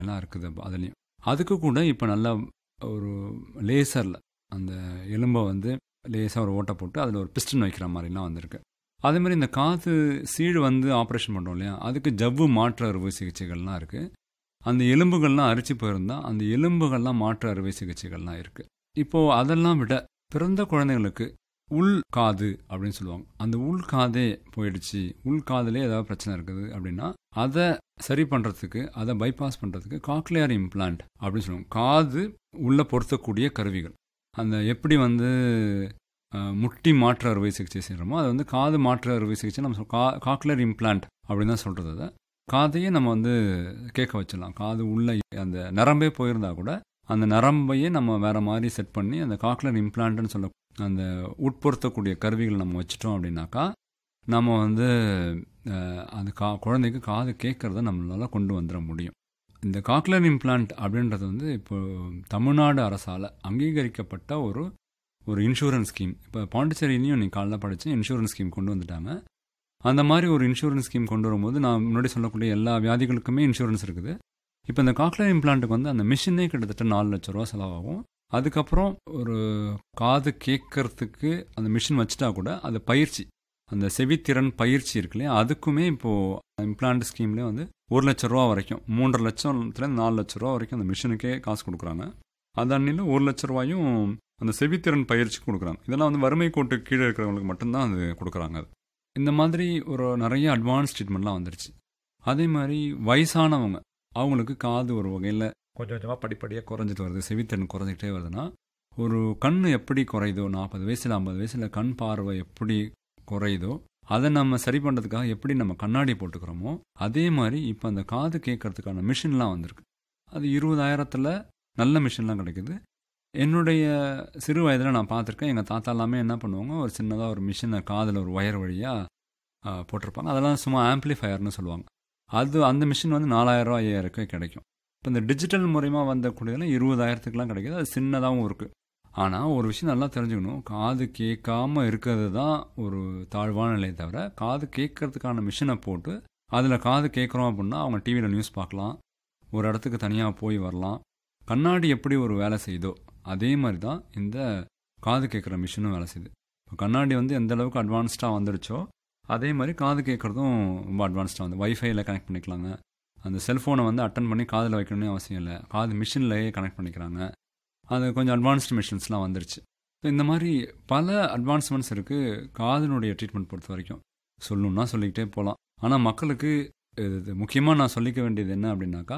எல்லாம் இருக்குது அப்ப அதுலேயும் அதுக்கு கூட இப்போ நல்லா ஒரு லேசரில் அந்த எலும்பை வந்து லேசாக ஒரு ஓட்டை போட்டு அதில் ஒரு பிஸ்டன் வைக்கிற மாதிரிலாம் வந்திருக்கு அதே மாதிரி இந்த காது சீழ் வந்து ஆப்ரேஷன் பண்ணுறோம் இல்லையா அதுக்கு ஜவ்வு மாற்று அறுவை சிகிச்சைகள்லாம் இருக்குது அந்த எலும்புகள்லாம் அரிச்சு போயிருந்தா அந்த எலும்புகள்லாம் மாற்று அறுவை சிகிச்சைகள்லாம் இருக்குது இப்போது அதெல்லாம் விட பிறந்த குழந்தைங்களுக்கு உள் காது அப்படின்னு சொல்லுவாங்க அந்த உள் காதே போயிடுச்சு உள் காதுலே ஏதாவது பிரச்சனை இருக்குது அப்படின்னா அதை சரி பண்ணுறதுக்கு அதை பைபாஸ் பண்ணுறதுக்கு காக்லியர் இம்ப்ளான்ட் அப்படின்னு சொல்லுவாங்க காது உள்ள பொருத்தக்கூடிய கருவிகள் அந்த எப்படி வந்து அஹ், முட்டி மாற்று அறுவை சிகிச்சை செய்கிறோமோ அது வந்து காது மாற்று அறுவை சிகிச்சை நம்ம சொல்- கா காக்லியர் இம்ப்ளான்ட் அப்படின்னு தான் சொல்கிறது அதை காதையே நம்ம வந்து கேட்க வச்சிடலாம் காது உள்ள அந்த நரம்பே போயிருந்தா கூட அந்த நரம்பையே நம்ம வேற மாதிரி செட் பண்ணி அந்த காக்லர் இம்ப்ளான்ட்னு சொல்ல அந்த உட்பொருத்தக்கூடிய கருவிகள் நம்ம வச்சிட்டோம் அப்படின்னாக்கா நம்ம வந்து அஹ், அந்த கா குழந்தைக்கு காது கேட்கறத நம்மளால கொண்டு வந்துட முடியும் இந்த காக்லர் இம்ப்ளான்ட் அப்படின்றது வந்து இப்போ தமிழ்நாடு அரசால் அங்கீகரிக்கப்பட்ட ஒரு ஒரு இன்சூரன்ஸ் ஸ்கீம் இப்போ பாண்டிச்சேரியிலையும் நீ காலைல படித்து இன்சூரன்ஸ் ஸ்கீம் கொண்டு வந்துட்டாங்க அந்த மாதிரி ஒரு இன்சூரன்ஸ் ஸ்கீம் கொண்டு வரும்போது நான் முன்னாடி சொல்லக்கூடிய எல்லா வியாதிகளுக்குமே இன்சூரன்ஸ் இருக்குது இப்போ இந்த காக்லர் இம்ப்ளான்ட்டுக்கு வந்து அந்த மிஷினே கிட்டத்தட்ட நாலு லட்ச ரூபா செலவாகும் அதுக்கப்புறம் ஒரு காது கேட்கறதுக்கு அந்த மிஷின் வச்சுட்டா கூட அது பயிற்சி அந்த செவித்திறன் பயிற்சி இருக்கு இல்லையா அதுக்குமே இப்போது இம்ப்ளான்ட் ஸ்கீம்லேயே வந்து ஒரு லட்ச ரூபா வரைக்கும் மூன்றரை லட்சத்துலேருந்து நாலு லட்ச ரூபா வரைக்கும் அந்த மிஷினுக்கே காசு கொடுக்குறாங்க அதாண்டியில் ஒரு லட்ச ரூபாயும் அந்த செவித்திறன் பயிற்சி கொடுக்குறாங்க இதெல்லாம் வந்து வறுமை கோட்டு கீழே இருக்கிறவங்களுக்கு மட்டும்தான் அது கொடுக்குறாங்க அது இந்த மாதிரி ஒரு நிறைய அட்வான்ஸ் ட்ரீட்மெண்ட்லாம் வந்துருச்சு அதே மாதிரி வயசானவங்க அவங்களுக்கு காது ஒரு வகையில் கொஞ்சம் கொஞ்சமாக படிப்படியாக குறைஞ்சிட்டு வருது செவித்திறன் குறைஞ்சிட்டே வருதுன்னா ஒரு கண் எப்படி குறையுதோ நாற்பது வயசில் ஐம்பது வயசில் கண் பார்வை எப்படி குறையுதோ அதை நம்ம சரி பண்ணுறதுக்காக எப்படி நம்ம கண்ணாடி போட்டுக்கிறோமோ அதே மாதிரி இப்போ அந்த காது கேட்கறதுக்கான மிஷின்லாம் வந்திருக்கு அது இருபதாயிரத்தில் நல்ல மிஷின்லாம் கிடைக்குது என்னுடைய சிறு வயதில் நான் பார்த்துருக்கேன் எங்கள் தாத்தா எல்லாமே என்ன பண்ணுவாங்க ஒரு சின்னதாக ஒரு மிஷினை காதில் ஒரு ஒயர் வழியாக போட்டிருப்பாங்க அதெல்லாம் சும்மா ஆம்ப்ளிஃபயர்னு சொல்லுவாங்க அது அந்த மிஷின் வந்து நாலாயிரரூவா ஐயாயிரக்கு கிடைக்கும் இப்போ இந்த டிஜிட்டல் மூலயமா வந்தக்கூடியதெல்லாம் இருபதாயிரத்துக்குலாம் கிடைக்குது அது சின்னதாகவும் இருக்குது ஆனால் ஒரு விஷயம் நல்லா தெரிஞ்சுக்கணும் காது கேட்காம இருக்கிறது தான் ஒரு தாழ்வான நிலையை தவிர காது கேட்கறதுக்கான மிஷினை போட்டு அதில் காது கேட்குறோம் அப்படின்னா அவங்க டிவியில் நியூஸ் பார்க்கலாம் ஒரு இடத்துக்கு தனியாக போய் வரலாம் கண்ணாடி எப்படி ஒரு வேலை செய்யுதோ அதே மாதிரி தான் இந்த காது கேட்குற மிஷினும் வேலை செய்யுது இப்போ கண்ணாடி வந்து எந்த அளவுக்கு அட்வான்ஸ்டாக வந்துடுச்சோ அதே மாதிரி காது கேட்குறதும் ரொம்ப அட்வான்ஸ்டாக வந்து வைஃபைல கனெக்ட் பண்ணிக்கலாங்க அந்த செல்ஃபோனை வந்து அட்டன் பண்ணி காதில் வைக்கணும்னு அவசியம் இல்லை காது மிஷின்லேயே கனெக்ட் பண்ணிக்கிறாங்க அது கொஞ்சம் அட்வான்ஸ்டு மிஷின்ஸ்லாம் வந்துருச்சு So, இந்த மாதிரி பல அட்வான்ஸ்மெண்ட்ஸ் இருக்குது காதனுடைய ட்ரீட்மெண்ட் பொறுத்த வரைக்கும் சொல்லணும்னா சொல்லிக்கிட்டே போகலாம் ஆனால் மக்களுக்கு இது முக்கியமாக நான் சொல்லிக்க வேண்டியது என்ன அப்படின்னாக்கா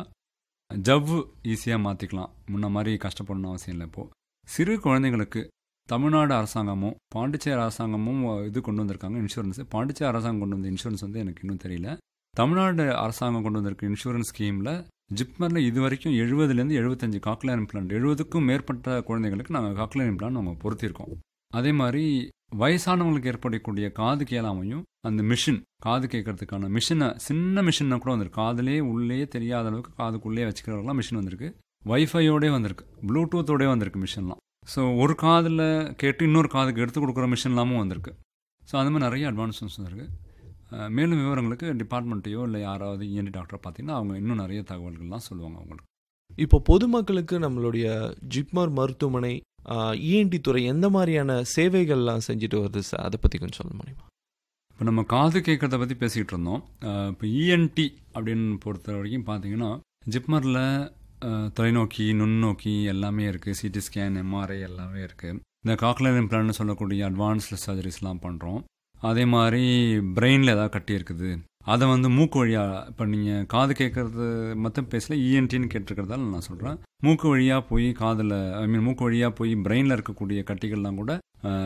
ஜவ்வு ஈஸியாக மாற்றிக்கலாம் முன்ன மாதிரி கஷ்டப்படணும் அவசியம் இல்லை இப்போது சிறு குழந்தைங்களுக்கு தமிழ்நாடு அரசாங்கமும் பாண்டிச்சேரி அரசாங்கமும் இது கொண்டு வந்திருக்காங்க இன்சூரன்ஸ் பாண்டிச்சேரி அரசாங்கம் கொண்டு வந்த இன்சூரன்ஸ் வந்து எனக்கு இன்னும் தெரியல தமிழ்நாடு அரசாங்கம் கொண்டு வந்திருக்க இன்சூரன்ஸ் ஸ்கீமில் ஜிப்மரில் இது வரைக்கும் எழுபதுலேருந்து எழுபத்தஞ்சு காக்லியர் இம்ப்ளான்ட் எழுபதுக்கும் மேற்பட்ட குழந்தைங்களுக்கு நாங்கள் காக்லியர் இம்ப்ளான்ட் நாங்கள் பொருத்தியிருக்கோம் அதே மாதிரி வயசானவங்களுக்கு ஏற்படக்கூடிய காது கேளாமையும் அந்த மிஷின் காது கேட்கறதுக்கான மிஷினை சின்ன மிஷினை கூட வந்திருக்கு காதுலேயே உள்ளே தெரியாத அளவுக்கு காதுக்குள்ளேயே வச்சுக்கிறவங்களாம் மிஷின் வந்திருக்கு வைஃபையோடே வந்திருக்கு ப்ளூடூத்தோடே வந்திருக்கு மிஷின்லாம் ஸோ ஒரு காதில் கேட்டு இன்னொரு காதுக்கு எடுத்து கொடுக்குற மிஷின்லாமும் வந்திருக்கு ஸோ அந்த மாதிரி நிறைய அட்வான்ஸ்மெண்ட்ஸ் இருக்குது அஹ் மேலும் விவரங்களுக்கு டிபார்ட்மெண்ட்டையோ இல்லை யாராவது இஎன்டி டாக்டரை பார்த்தீங்கன்னா அவங்க இன்னும் நிறைய தகவல்கள்லாம் சொல்லுவாங்க அவங்களுக்கு இப்போ பொதுமக்களுக்கு நம்மளுடைய ஜிப்மர் மருத்துவமனை இஎன்டி துறை எந்த மாதிரியான சேவைகள்லாம் செஞ்சுட்டு வருது சார் அதை பற்றி கொஞ்சம் சொல்ல முடியுமா இப்போ நம்ம காது கேட்குறத பற்றி பேசிக்கிட்டு இருந்தோம் அஹ் இப்போ இஎன்டி அப்படின்னு பொறுத்த வரைக்கும் பார்த்தீங்கன்னா ஜிப்மரில் தொலைநோக்கி நுண்ணோக்கி எல்லாமே இருக்குது சிடி ஸ்கேன் எம்ஆர்ஐ எல்லாமே இருக்குது இந்த காக்லர் இம்ப்ளான்ட்னு சொல்லக்கூடிய அட்வான்ஸ்டு சர்ஜரிஸ்லாம் பண்ணுறோம் அதே மாதிரி பிரெயினில் ஏதாவது கட்டி இருக்குது அதை வந்து மூக்கு வழியாக இப்போ நீங்கள் காது கேட்கறது மொத்தம் பேசல இஎன்டின்னு கேட்டிருக்கிறதால நான் சொல்கிறேன் மூக்கு வழியாக போய் காதில் ஐ மீன் மூக்கு வழியாக போய் பிரெயினில் இருக்கக்கூடிய கட்டிகள்லாம் கூட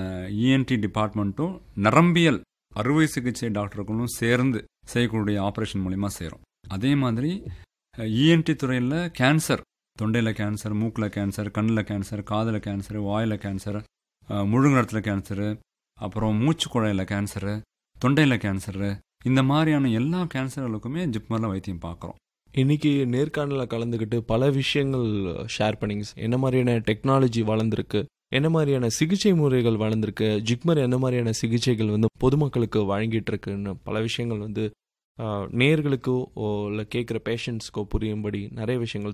இஎன்டி டிபார்ட்மெண்ட்டும் நரம்பியல் அறுவை சிகிச்சை டாக்டர்களும் சேர்ந்து செய்யக்கூடிய ஆப்ரேஷன் மூலிமா சேரும் அதே மாதிரி இஎன்டி துறையில் கேன்சர் தொண்டையில் கேன்சர் மூக்கில் கேன்சர் கண்ணில் கேன்சர் காதில் கேன்சர் வாயில் கேன்சர் முழுங்குறத்தில் கேன்சரு அப்புறம் மூச்சு குழாயில் கேன்சரு தொண்டையில் கேன்சரு இந்த மாதிரியான எல்லா கேன்சர்களுக்குமே ஜிப்மரில் வைத்தியம் பார்க்குறோம் இன்னைக்கு நேர்காணலில் கலந்துக்கிட்டு பல விஷயங்கள் ஷேர் பண்ணிங்க சார். என்ன மாதிரியான டெக்னாலஜி வளர்ந்துருக்கு என்ன மாதிரியான சிகிச்சை முறைகள் வளர்ந்துருக்கு ஜிக்மர் என்ன மாதிரியான சிகிச்சைகள் வந்து பொதுமக்களுக்கு வழங்கிட்டு இருக்குன்னு பல விஷயங்கள் வந்து ஆஹ், நேயர்களுக்கோ இல்லை கேட்குற பேஷண்ட்ஸ்க்கோ புரியும்படி நிறைய விஷயங்கள்